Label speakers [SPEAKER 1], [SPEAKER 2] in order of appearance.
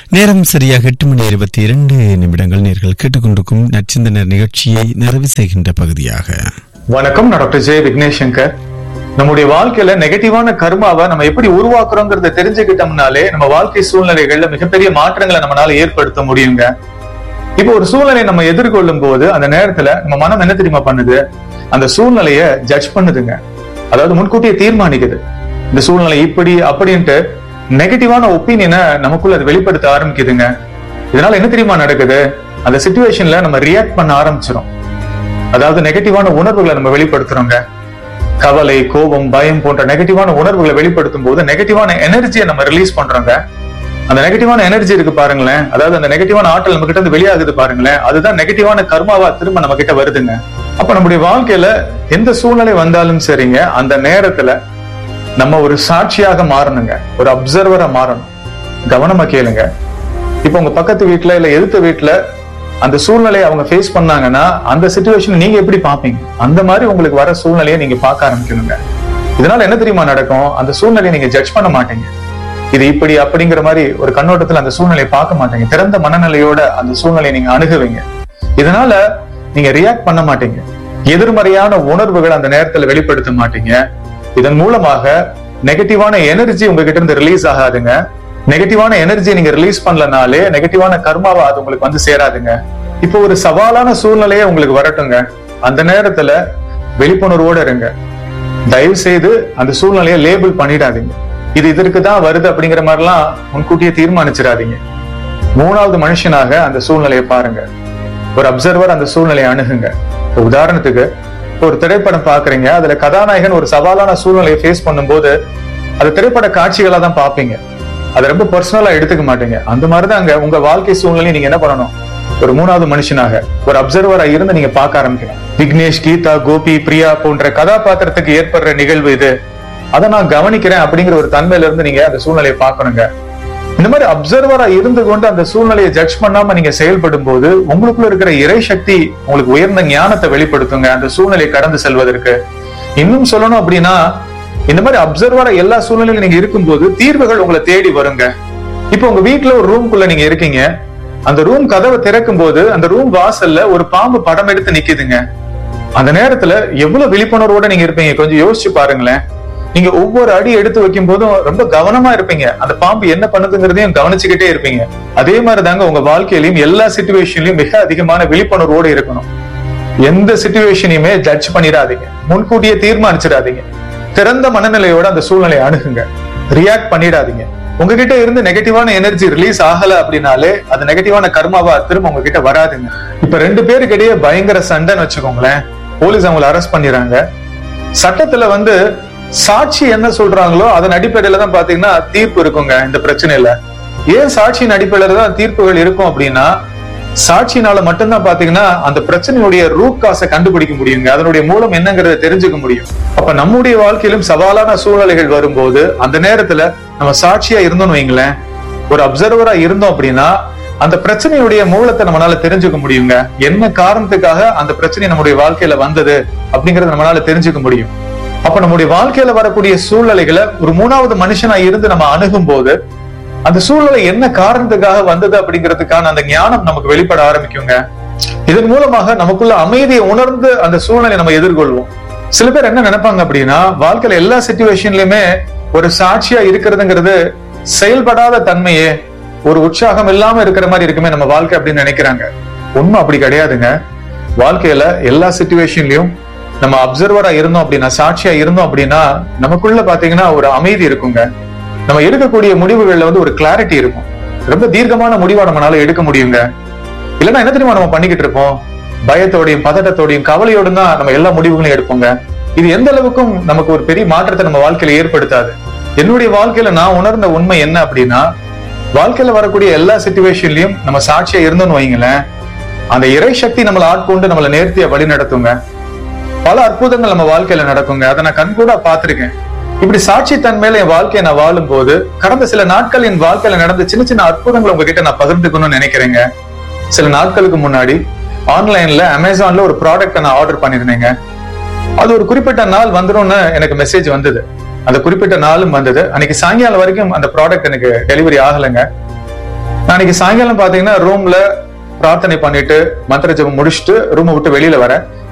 [SPEAKER 1] நேரம் சரியாக எட்டு மணி இருபத்தி இரண்டு நிமிடங்கள் நேர்கள் கேட்டுக்கொண்டிருக்கும் நச்சிந்தனர் நிகழ்ச்சியை நிறைவு செய்கின்ற பகுதியாக
[SPEAKER 2] வணக்கம் நான் டாக்டர் ஜெய விக்னேஷ் சங்கர் நம்முடைய வாழ்க்கையில நெகட்டிவான கர்மாவை நம்ம எப்படி உருவாக்குறோங்கிறத தெரிஞ்சுக்கிட்டோம்னாலே நம்ம வாழ்க்கை சூழ்நிலைகள்ல மிகப்பெரிய மாற்றங்களை நம்மளால ஏற்படுத்த முடியுங்க இப்போ ஒரு சூழ்நிலையை நம்ம எதிர்கொள்ளும் போது அந்த நேரத்துல நம்ம மனம் என்ன தெரியுமா பண்ணுது அந்த சூழ்நிலைய ஜட்ஜ் பண்ணுதுங்க அதாவது முன்கூட்டியே தீர்மானிக்குது இந்த சூழ்நிலை இப்படி அப்படின்ட்டு நெகட்டிவான ஒப்பீனியனை நமக்குள்ள அது வெளிப்படுத்த ஆரம்பிக்குதுங்க இதனால என்ன தெரியுமா நடக்குது அந்த சுச்சுவேஷன்ல நம்ம ரியாக்ட் பண்ண ஆரம்பிச்சிரும் அதாவது நெகட்டிவான உணர்வுகளை நம்ம வெளிப்படுத்துறோங்க கவலை கோபம் பயம் போன்ற நெகட்டிவான உணர்வுகளை வெளிப்படுத்தும் போது நெகட்டிவான எனர்ஜியை நம்ம ரிலீஸ் பண்றோங்க அந்த நெகட்டிவான எனர்ஜி இருக்கு பாருங்களேன் அதாவது அந்த நெகட்டிவான ஆற்றல் நம்ம கிட்ட இருந்து வெளியாகுது பாருங்களேன் அதுதான் நெகட்டிவான கர்மாவா திரும்ப நம்ம கிட்ட வருதுங்க அப்ப நம்முடைய வாழ்க்கையில எந்த சூழ்நிலை வந்தாலும் சரிங்க அந்த நேரத்துல நம்ம ஒரு சாட்சியாக மாறணுங்க ஒரு அப்சர்வரா மாறணும் கவனமா கேளுங்க இப்ப உங்க பக்கத்து வீட்டுல இல்ல எதிர்த்த வீட்டுல அந்த சூழ்நிலையை அவங்க ஃபேஸ் பண்ணாங்கன்னா அந்த சுச்சுவேஷன் நீங்க எப்படி பாப்பீங்க அந்த மாதிரி உங்களுக்கு வர சூழ்நிலையை நீங்க பார்க்க ஆரம்பிக்கணுங்க இதனால என்ன தெரியுமா நடக்கும் அந்த சூழ்நிலையை நீங்க ஜட்ஜ் பண்ண மாட்டீங்க இது இப்படி அப்படிங்கிற மாதிரி ஒரு கண்ணோட்டத்துல அந்த சூழ்நிலையை பார்க்க மாட்டீங்க திறந்த மனநிலையோட அந்த சூழ்நிலையை நீங்க அணுகுவீங்க இதனால நீங்க ரியாக்ட் பண்ண மாட்டீங்க எதிர்மறையான உணர்வுகள் அந்த நேரத்துல வெளிப்படுத்த மாட்டீங்க இதன் மூலமாக நெகட்டிவான எனர்ஜி உங்ககிட்ட இருந்து ரிலீஸ் ஆகாதுங்க நெகட்டிவான எனர்ஜி நீங்க ரிலீஸ் பண்ணலனாலே நெகட்டிவான கர்மாவா அது உங்களுக்கு வந்து சேராதுங்க இப்போ ஒரு சவாலான சூழ்நிலையே உங்களுக்கு வரட்டுங்க அந்த நேரத்துல விழிப்புணர்வோட இருங்க தயவு செய்து அந்த சூழ்நிலையை லேபிள் பண்ணிடாதீங்க இது இதற்கு தான் வருது அப்படிங்கிற மாதிரிலாம் முன்கூட்டியே தீர்மானிச்சிடாதீங்க மூணாவது மனுஷனாக அந்த சூழ்நிலையை பாருங்க ஒரு அப்சர்வர் அந்த சூழ்நிலையை அணுகுங்க இப்ப உதாரணத்துக்கு இப்ப ஒரு திரைப்படம் பாக்குறீங்க அதுல கதாநாயகன் ஒரு சவாலான சூழ்நிலையை ஃபேஸ் பண்ணும்போது அது திரைப்பட காட்சிகளா தான் பாப்பீங்க அதை ரொம்ப பர்சனலா எடுத்துக்க மாட்டீங்க அந்த மாதிரிதான் அங்க உங்க வாழ்க்கை சூழ்நிலையை நீங்க என்ன பண்ணணும் ஒரு மூணாவது மனுஷனாக ஒரு அப்சர்வரா இருந்து நீங்க பார்க்க ஆரம்பிக்கணும் விக்னேஷ் கீதா கோபி பிரியா போன்ற கதாபாத்திரத்துக்கு ஏற்படுற நிகழ்வு இது அதை நான் கவனிக்கிறேன் அப்படிங்கிற ஒரு தன்மையில இருந்து நீங்க அந்த சூழ்நிலையை பார்க்கணுங்க இந்த மாதிரி அப்சர்வரா இருந்து கொண்டு அந்த சூழ்நிலையை ஜட்ஜ் பண்ணாம நீங்க செயல்படும் போது உங்களுக்குள்ள இருக்கிற இறை சக்தி உங்களுக்கு உயர்ந்த ஞானத்தை வெளிப்படுத்துங்க அந்த சூழ்நிலையை கடந்து செல்வதற்கு இன்னும் சொல்லணும் அப்படின்னா இந்த மாதிரி அப்சர்வரா எல்லா சூழ்நிலையிலும் நீங்க இருக்கும்போது தீர்வுகள் உங்களை தேடி வருங்க இப்போ உங்க வீட்டுல ஒரு ரூம்குள்ள நீங்க இருக்கீங்க அந்த ரூம் கதவை திறக்கும் போது அந்த ரூம் வாசல்ல ஒரு பாம்பு படம் எடுத்து நிக்குதுங்க அந்த நேரத்துல எவ்வளவு விழிப்புணர்வோட நீங்க இருப்பீங்க கொஞ்சம் யோசிச்சு பாருங்களேன் நீங்க ஒவ்வொரு அடி எடுத்து வைக்கும் போதும் ரொம்ப கவனமா இருப்பீங்க அந்த பாம்பு என்ன பண்ணுதுங்கிறதையும் கவனிச்சுக்கிட்டே இருப்பீங்க அதே மாதிரி தாங்க உங்க வாழ்க்கையிலயும் எல்லா சுச்சுவேஷன்லயும் மிக அதிகமான விழிப்புணர்வோட இருக்கணும் எந்த சுச்சுவேஷனையுமே ஜட்ஜ் பண்ணிடாதீங்க முன்கூட்டியே தீர்மானிச்சிடாதீங்க திறந்த மனநிலையோட அந்த சூழ்நிலையை அணுகுங்க ரியாக்ட் பண்ணிடாதீங்க உங்ககிட்ட இருந்து நெகட்டிவான எனர்ஜி ரிலீஸ் ஆகல அப்படின்னாலே அது நெகட்டிவான கர்மாவா திரும்ப உங்ககிட்ட வராதுங்க இப்ப ரெண்டு பேருக்கு இடையே பயங்கர சண்டைன்னு வச்சுக்கோங்களேன் போலீஸ் அவங்களை அரெஸ்ட் பண்ணிடுறாங்க சட்டத்துல வந்து சாட்சி என்ன சொல்றாங்களோ அதன் அடிப்படையில தான் பாத்தீங்கன்னா தீர்ப்பு இருக்குங்க இந்த பிரச்சனையில ஏன் சாட்சியின் அடிப்படையில தான் தீர்ப்புகள் இருக்கும் அப்படின்னா சாட்சினால மட்டும்தான் பாத்தீங்கன்னா அந்த பிரச்சனையுடைய ரூட் காசை கண்டுபிடிக்க முடியுங்க அதனுடைய மூலம் என்னங்கறத தெரிஞ்சுக்க முடியும் அப்ப நம்முடைய வாழ்க்கையிலும் சவாலான சூழ்நிலைகள் வரும்போது அந்த நேரத்துல நம்ம சாட்சியா இருந்தோம்னு வைங்களேன் ஒரு அப்சர்வரா இருந்தோம் அப்படின்னா அந்த பிரச்சனையுடைய மூலத்தை நம்மளால தெரிஞ்சுக்க முடியுங்க என்ன காரணத்துக்காக அந்த பிரச்சனை நம்முடைய வாழ்க்கையில வந்தது அப்படிங்கறத நம்மளால தெரிஞ்சுக்க முடியும் அப்ப நம்முடைய வாழ்க்கையில வரக்கூடிய சூழ்நிலைகளை ஒரு மூணாவது மனுஷனா இருந்து நம்ம அணுகும் போது அந்த சூழ்நிலை என்ன காரணத்துக்காக வந்தது அப்படிங்கிறதுக்கான அந்த ஞானம் நமக்கு வெளிப்பட ஆரம்பிக்குங்க இதன் மூலமாக நமக்குள்ள அமைதியை உணர்ந்து அந்த சூழ்நிலை நம்ம எதிர்கொள்வோம் சில பேர் என்ன நினைப்பாங்க அப்படின்னா வாழ்க்கையில எல்லா சுச்சுவேஷன்லயுமே ஒரு சாட்சியா இருக்கிறதுங்கிறது செயல்படாத தன்மையே ஒரு உற்சாகம் இல்லாம இருக்கிற மாதிரி இருக்குமே நம்ம வாழ்க்கை அப்படின்னு நினைக்கிறாங்க உண்மை அப்படி கிடையாதுங்க வாழ்க்கையில எல்லா சுச்சுவேஷன்லயும் நம்ம அப்சர்வரா இருந்தோம் அப்படின்னா சாட்சியா இருந்தோம் அப்படின்னா நமக்குள்ள பாத்தீங்கன்னா ஒரு அமைதி இருக்குங்க நம்ம எடுக்கக்கூடிய முடிவுகள்ல வந்து ஒரு கிளாரிட்டி இருக்கும் ரொம்ப தீர்க்கமான முடிவா நம்மளால எடுக்க முடியுங்க இல்லைன்னா என்ன தெரியுமா நம்ம பண்ணிக்கிட்டு இருப்போம் பயத்தோடையும் பதட்டத்தோடையும் கவலையோடும் தான் நம்ம எல்லா முடிவுகளையும் எடுப்போங்க இது எந்த அளவுக்கும் நமக்கு ஒரு பெரிய மாற்றத்தை நம்ம வாழ்க்கையில ஏற்படுத்தாது என்னுடைய வாழ்க்கையில நான் உணர்ந்த உண்மை என்ன அப்படின்னா வாழ்க்கையில வரக்கூடிய எல்லா சுச்சுவேஷன்லயும் நம்ம சாட்சியா இருந்தோம்னு வைங்களேன் அந்த இறை சக்தி நம்மளை ஆட்கொண்டு நம்மளை நேர்த்தியா வழி நடத்துங்க பல அற்புதங்கள் நம்ம வாழ்க்கையில நடக்குங்க அதை நான் கண்கூடா பார்த்திருக்கேன் இப்படி சாட்சி தன்மையில என் வாழ்க்கையை நான் வாழும் போது கடந்த சில நாட்கள் என் வாழ்க்கையில நடந்த சின்ன சின்ன அற்புதங்களை உங்ககிட்ட நான் பகிர்ந்துக்கணும்னு நினைக்கிறேங்க சில நாட்களுக்கு முன்னாடி ஆன்லைன்ல அமேசான்ல ஒரு ப்ராடக்ட் நான் ஆர்டர் பண்ணிருந்தேங்க அது ஒரு குறிப்பிட்ட நாள் வந்துரும்னு எனக்கு மெசேஜ் வந்தது அந்த குறிப்பிட்ட நாளும் வந்தது அன்னைக்கு சாயங்காலம் வரைக்கும் அந்த ப்ராடக்ட் எனக்கு டெலிவரி ஆகலைங்க நாளைக்கு சாயங்காலம் பாத்தீங்கன்னா ரூம்ல பிரார்த்தனை பண்ணிட்டு மந்திர ஜெபம் முடிச்சுட்டு ரூமை விட்டு வெளியில வரேன்